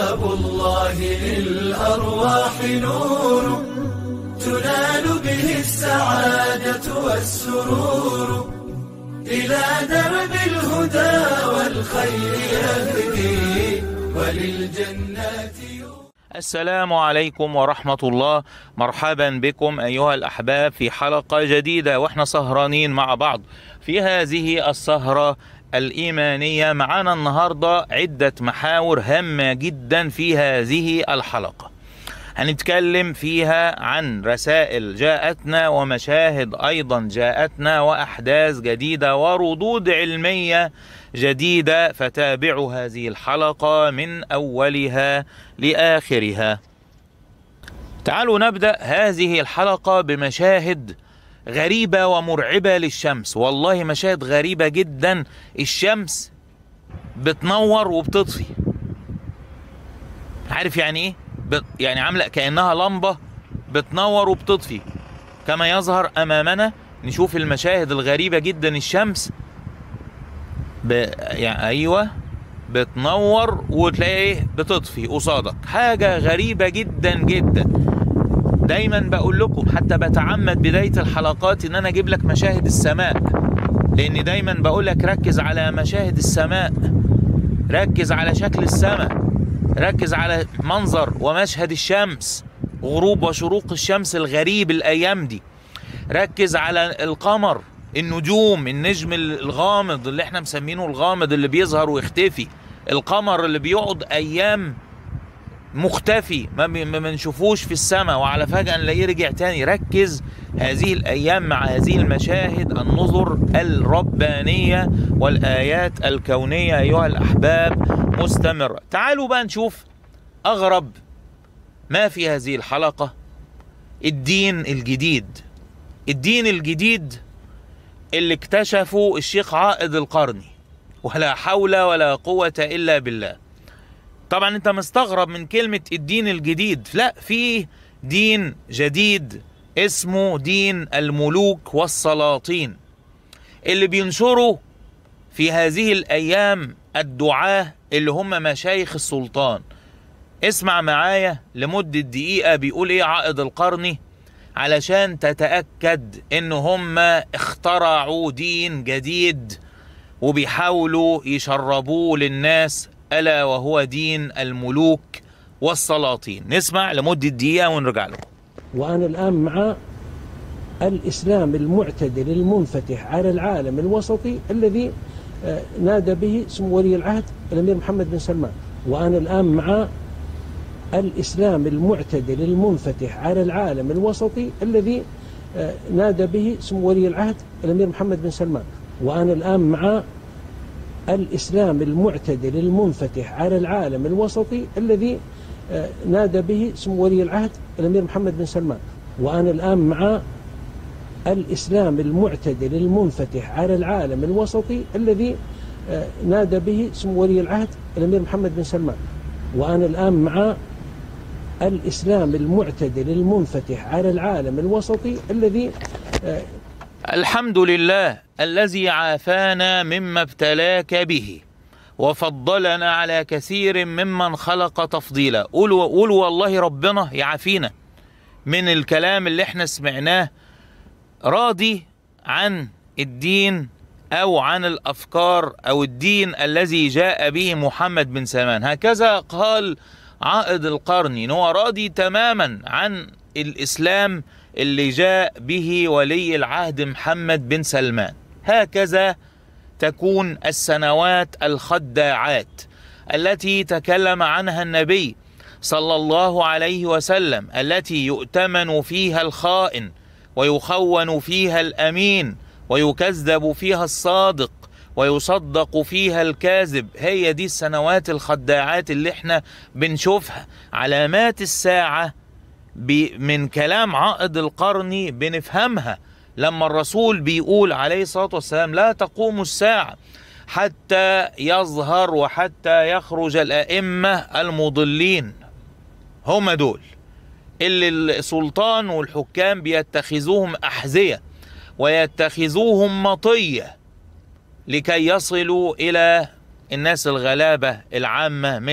كتاب الله للأرواح نور تنال به السعادة والسرور إلى درب الهدى والخير يهدي وللجنات السلام عليكم ورحمة الله مرحبا بكم أيها الأحباب في حلقة جديدة وإحنا سهرانين مع بعض في هذه السهرة الإيمانية معنا النهاردة عدة محاور هامة جدا في هذه الحلقة هنتكلم فيها عن رسائل جاءتنا ومشاهد أيضا جاءتنا وأحداث جديدة وردود علمية جديدة فتابعوا هذه الحلقة من أولها لآخرها تعالوا نبدأ هذه الحلقة بمشاهد غريبة ومرعبة للشمس والله مشاهد غريبة جدا الشمس بتنور وبتطفي عارف يعني ايه بت يعني عاملة كأنها لمبة بتنور وبتطفي كما يظهر أمامنا نشوف المشاهد الغريبة جدا الشمس ب... يعني أيوة بتنور وتلاقي ايه بتطفي قصادك حاجة غريبة جدا جدا دايما بقول لكم حتى بتعمد بداية الحلقات ان انا اجيب لك مشاهد السماء لان دايما بقول لك ركز على مشاهد السماء ركز على شكل السماء ركز على منظر ومشهد الشمس غروب وشروق الشمس الغريب الايام دي ركز على القمر النجوم النجم الغامض اللي احنا مسمينه الغامض اللي بيظهر ويختفي القمر اللي بيقعد ايام مختفي ما بنشوفوش في السماء وعلى فجأة نلاقيه رجع تاني ركز هذه الأيام مع هذه المشاهد النظر الربانية والآيات الكونية أيها الأحباب مستمرة تعالوا بقى نشوف أغرب ما في هذه الحلقة الدين الجديد الدين الجديد اللي اكتشفه الشيخ عائد القرني ولا حول ولا قوة إلا بالله طبعا انت مستغرب من كلمة الدين الجديد لا في دين جديد اسمه دين الملوك والسلاطين اللي بينشروا في هذه الأيام الدعاة اللي هم مشايخ السلطان اسمع معايا لمدة دقيقة بيقول ايه عائد القرني علشان تتأكد ان هم اخترعوا دين جديد وبيحاولوا يشربوه للناس ألا وهو دين الملوك والسلاطين نسمع لمدة دقيقة ونرجع لكم وأنا الآن مع الإسلام المعتدل المنفتح على العالم الوسطي الذي نادى به سمو ولي العهد الأمير محمد بن سلمان وأنا الآن مع الإسلام المعتدل المنفتح على العالم الوسطي الذي نادى به سمو ولي العهد الأمير محمد بن سلمان وأنا الآن مع الإسلام المعتدل المنفتح على العالم الوسطي الذي نادى به سمو ولي العهد الأمير محمد بن سلمان وأنا الآن مع الإسلام المعتدل المنفتح على العالم الوسطي الذي نادى به سمو ولي العهد الأمير محمد بن سلمان وأنا الآن مع الإسلام المعتدل المنفتح على العالم الوسطي الذي الحمد لله الذي عافانا مما ابتلاك به وفضلنا على كثير ممن خلق تفضيلا قولوا قولوا والله ربنا يعافينا من الكلام اللي احنا سمعناه راضي عن الدين او عن الافكار او الدين الذي جاء به محمد بن سلمان هكذا قال عائد القرني ان هو راضي تماما عن الاسلام اللي جاء به ولي العهد محمد بن سلمان هكذا تكون السنوات الخداعات التي تكلم عنها النبي صلى الله عليه وسلم التي يؤتمن فيها الخائن ويخون فيها الامين ويكذب فيها الصادق ويصدق فيها الكاذب هي دي السنوات الخداعات اللي احنا بنشوفها علامات الساعه من كلام عائد القرني بنفهمها لما الرسول بيقول عليه الصلاة والسلام لا تقوم الساعة حتى يظهر وحتى يخرج الأئمة المضلين هم دول اللي السلطان والحكام بيتخذوهم أحذية ويتخذوهم مطية لكي يصلوا إلى الناس الغلابة العامة من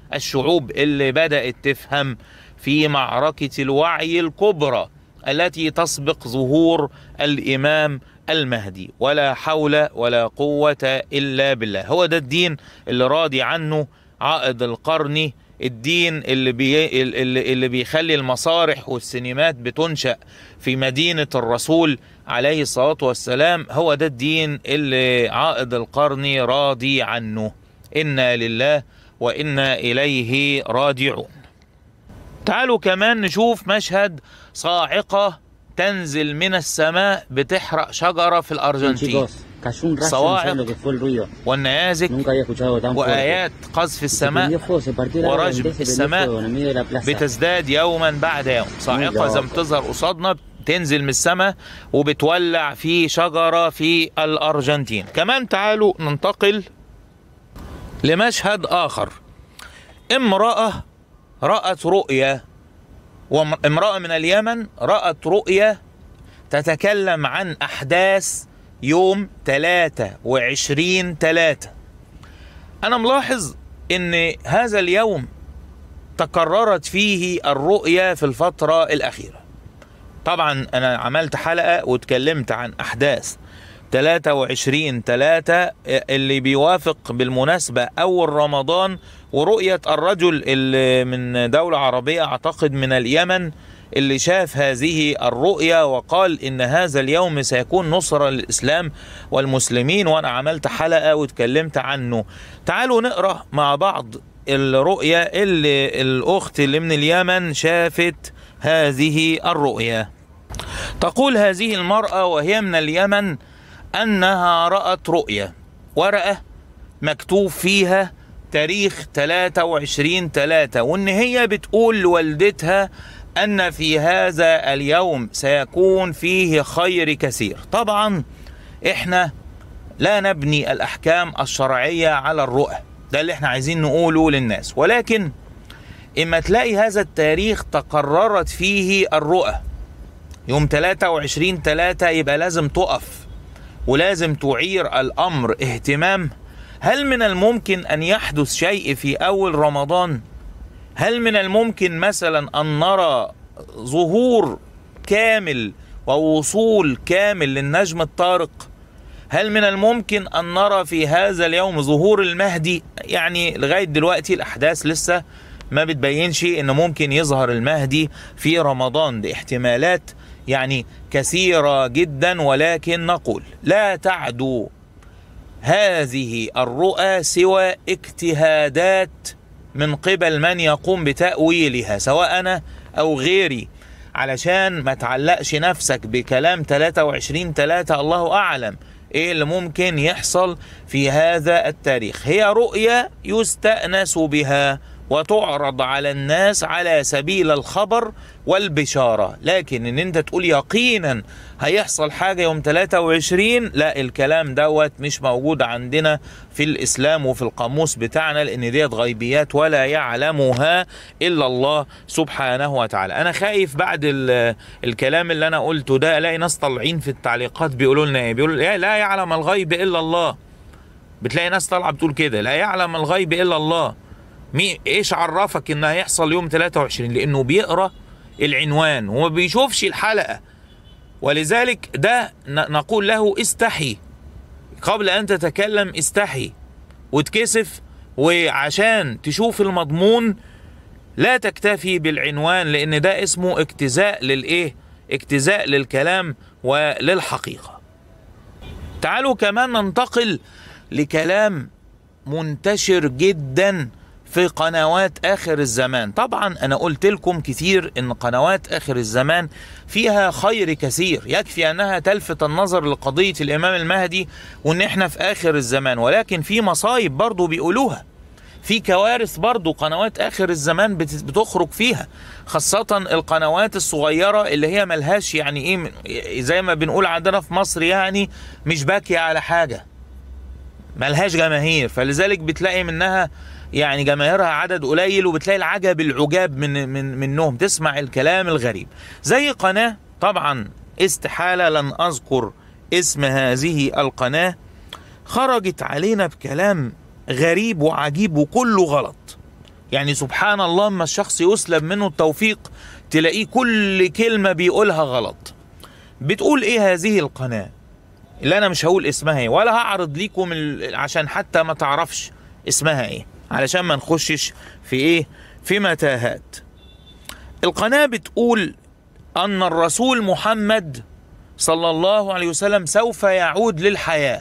الشعوب اللي بدأت تفهم في معركة الوعي الكبرى التي تسبق ظهور الإمام المهدي ولا حول ولا قوة إلا بالله هو ده الدين اللي راضي عنه عائد القرن الدين اللي, بي اللي, اللي بيخلي المسارح والسينمات بتنشأ في مدينة الرسول عليه الصلاة والسلام هو ده الدين اللي عائد القرن راضي عنه إنا لله وإنا إليه راجعون تعالوا كمان نشوف مشهد صاعقة تنزل من السماء بتحرق شجرة في الأرجنتين Chicos, cayó un rayo, Sawa'iq. no saben lo que fue el ruido. والنيازك Nunca había escuchado tan fuerte. وآيات قذف Se السماء prendió fuego, se partió la ورجم se prendió السماء fuego en el medio de la plaza. بتزداد يوما بعد يوم صاعقة زي ما بتظهر قصادنا تنزل من السماء وبتولع في شجرة في الأرجنتين كمان تعالوا ننتقل لمشهد آخر امرأة رأت رؤيا وامرأة من اليمن رأت رؤيا تتكلم عن أحداث يوم 23 3 أنا ملاحظ إن هذا اليوم تكررت فيه الرؤيا في الفترة الأخيرة طبعا أنا عملت حلقة واتكلمت عن أحداث 23 3 اللي بيوافق بالمناسبة أول رمضان ورؤية الرجل اللي من دولة عربية أعتقد من اليمن اللي شاف هذه الرؤيا وقال إن هذا اليوم سيكون نصرة للإسلام والمسلمين وأنا عملت حلقة واتكلمت عنه تعالوا نقرأ مع بعض الرؤيا اللي الأخت اللي من اليمن شافت هذه الرؤيا تقول هذه المرأة وهي من اليمن أنها رأت رؤيا ورقة مكتوب فيها تاريخ 23 3 وإن هي بتقول لوالدتها أن في هذا اليوم سيكون فيه خير كثير طبعا إحنا لا نبني الأحكام الشرعية على الرؤى ده اللي احنا عايزين نقوله للناس ولكن إما تلاقي هذا التاريخ تقررت فيه الرؤى يوم 23 3 يبقى لازم تقف ولازم تعير الأمر اهتمام هل من الممكن أن يحدث شيء في أول رمضان؟ هل من الممكن مثلا أن نرى ظهور كامل ووصول كامل للنجم الطارق؟ هل من الممكن أن نرى في هذا اليوم ظهور المهدي؟ يعني لغاية دلوقتي الأحداث لسه ما بتبينش إن ممكن يظهر المهدي في رمضان دي احتمالات يعني كثيرة جدا ولكن نقول لا تعدو هذه الرؤى سوى اجتهادات من قبل من يقوم بتأويلها سواء أنا أو غيري علشان ما تعلقش نفسك بكلام 23 3 الله أعلم إيه اللي ممكن يحصل في هذا التاريخ هي رؤية يستأنس بها وتعرض على الناس على سبيل الخبر والبشارة لكن ان انت تقول يقينا هيحصل حاجة يوم 23 لا الكلام دوت مش موجود عندنا في الاسلام وفي القاموس بتاعنا لان ديت غيبيات ولا يعلمها الا الله سبحانه وتعالى انا خايف بعد ال- الكلام اللي انا قلته ده الاقي ناس طالعين في التعليقات بيقولوا لنا ايه بيقولوا إيه لا يعلم الغيب الا الله بتلاقي ناس طالعه بتقول كده لا يعلم الغيب الا الله مين ايش عرفك ان هيحصل يوم 23 لانه بيقرا العنوان وما بيشوفش الحلقه ولذلك ده ن- نقول له استحي قبل ان تتكلم استحي وتكسف وعشان تشوف المضمون لا تكتفي بالعنوان لان ده اسمه اجتزاء للايه اجتزاء للكلام وللحقيقه تعالوا كمان ننتقل لكلام منتشر جدا في قنوات اخر الزمان طبعا انا قلت لكم كتير ان قنوات اخر الزمان فيها خير كثير يكفي انها تلفت النظر لقضية الامام المهدي وان احنا في اخر الزمان ولكن في مصايب برضو بيقولوها في كوارث برضو قنوات اخر الزمان بت- بتخرج فيها خاصة القنوات الصغيرة اللي هي ملهاش يعني ايه من- زي ما بنقول عندنا في مصر يعني مش باكية على حاجة ملهاش جماهير فلذلك بتلاقي منها يعني جماهيرها عدد قليل وبتلاقي العجب العجاب من من منهم تسمع الكلام الغريب زي قناة طبعا استحالة لن أذكر اسم هذه القناة خرجت علينا بكلام غريب وعجيب وكله غلط يعني سبحان الله اما الشخص يسلب منه التوفيق تلاقيه كل كلمة بيقولها غلط بتقول ايه هذه القناة اللي انا مش هقول اسمها ايه ولا هعرض ليكم ال- عشان حتى ما تعرفش اسمها ايه علشان ما نخشش في ايه في متاهات القناة بتقول ان الرسول محمد صلى الله عليه وسلم سوف يعود للحياة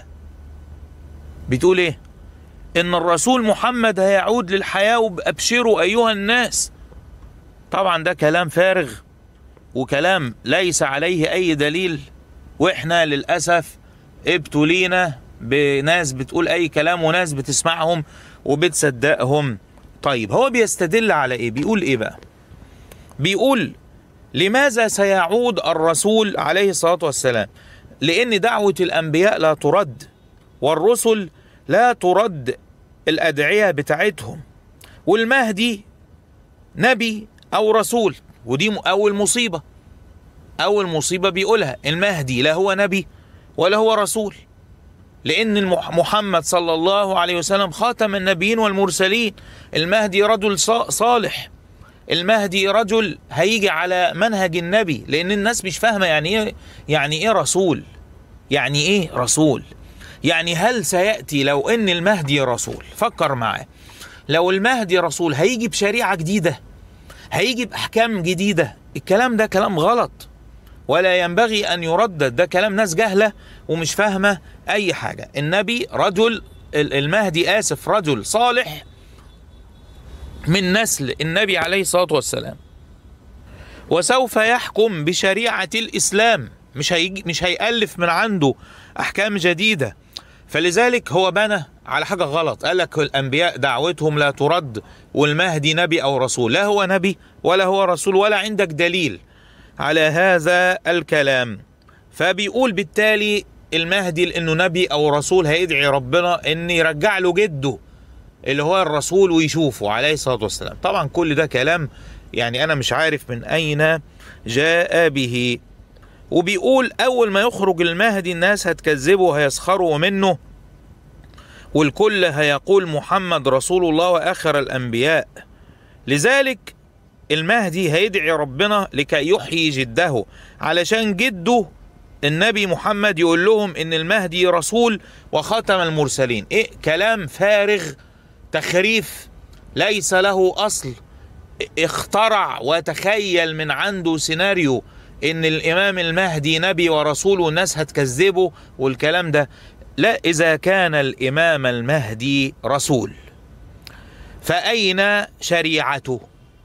بتقول ايه ان الرسول محمد هيعود للحياة وابشروا ايها الناس طبعا ده كلام فارغ وكلام ليس عليه اي دليل واحنا للاسف ابتلينا بناس بتقول اي كلام وناس بتسمعهم وبتصدقهم طيب هو بيستدل على ايه بيقول ايه بقى بيقول لماذا سيعود الرسول عليه الصلاة والسلام لان دعوة الانبياء لا ترد والرسل لا ترد الادعية بتاعتهم والمهدي نبي او رسول ودي م- اول مصيبة اول مصيبة بيقولها المهدي لا هو نبي ولا هو رسول لان المح- محمد صلى الله عليه وسلم خاتم النبيين والمرسلين المهدي رجل صا- صالح المهدي رجل هيجي على منهج النبي لان الناس مش فاهمه يعني ايه يعني ايه رسول يعني ايه رسول يعني هل سياتي لو ان المهدي رسول فكر معاه لو المهدي رسول هيجي بشريعه جديده هيجي باحكام جديده الكلام ده كلام غلط ولا ينبغي ان يردد ده كلام ناس جهله ومش فاهمه اي حاجه النبي رجل ال- المهدي اسف رجل صالح من نسل النبي عليه الصلاه والسلام وسوف يحكم بشريعه الاسلام مش هيجي مش هيالف من عنده احكام جديده فلذلك هو بنى على حاجه غلط قال لك الانبياء دعوتهم لا ترد والمهدي نبي او رسول لا هو نبي ولا هو رسول ولا عندك دليل على هذا الكلام فبيقول بالتالي المهدي لانه نبي او رسول هيدعي ربنا ان يرجع له جده اللي هو الرسول ويشوفه عليه الصلاه والسلام طبعا كل ده كلام يعني انا مش عارف من اين جاء به وبيقول اول ما يخرج المهدي الناس هتكذبه وهيسخروا منه والكل هيقول محمد رسول الله واخر الانبياء لذلك المهدي هيدعي ربنا لكي يحيي جده علشان جده النبي محمد يقول لهم ان المهدي رسول وخاتم المرسلين ايه كلام فارغ تخريف ليس له اصل اخترع وتخيل من عنده سيناريو ان الامام المهدي نبي ورسول والناس هتكذبه والكلام ده لا اذا كان الامام المهدي رسول فاين شريعته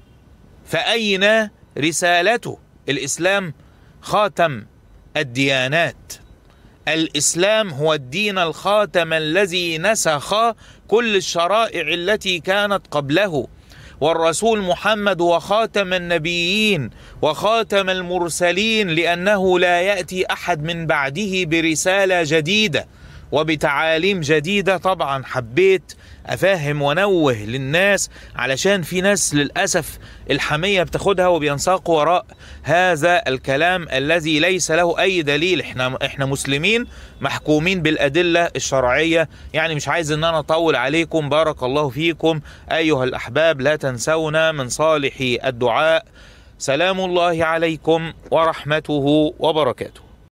فاين رسالته الاسلام خاتم الديانات الاسلام هو الدين الخاتم الذي نسخ كل الشرائع التي كانت قبله والرسول محمد هو خاتم النبيين وخاتم المرسلين لانه لا ياتي احد من بعده برساله جديده وبتعاليم جديده طبعا حبيت افهم وانوه للناس علشان في ناس للاسف الحميه بتاخدها وبينساقوا وراء هذا الكلام الذي ليس له اي دليل احنا احنا مسلمين محكومين بالادله الشرعيه يعني مش عايز ان انا اطول عليكم بارك الله فيكم ايها الاحباب لا تنسونا من صالح الدعاء سلام الله عليكم ورحمته وبركاته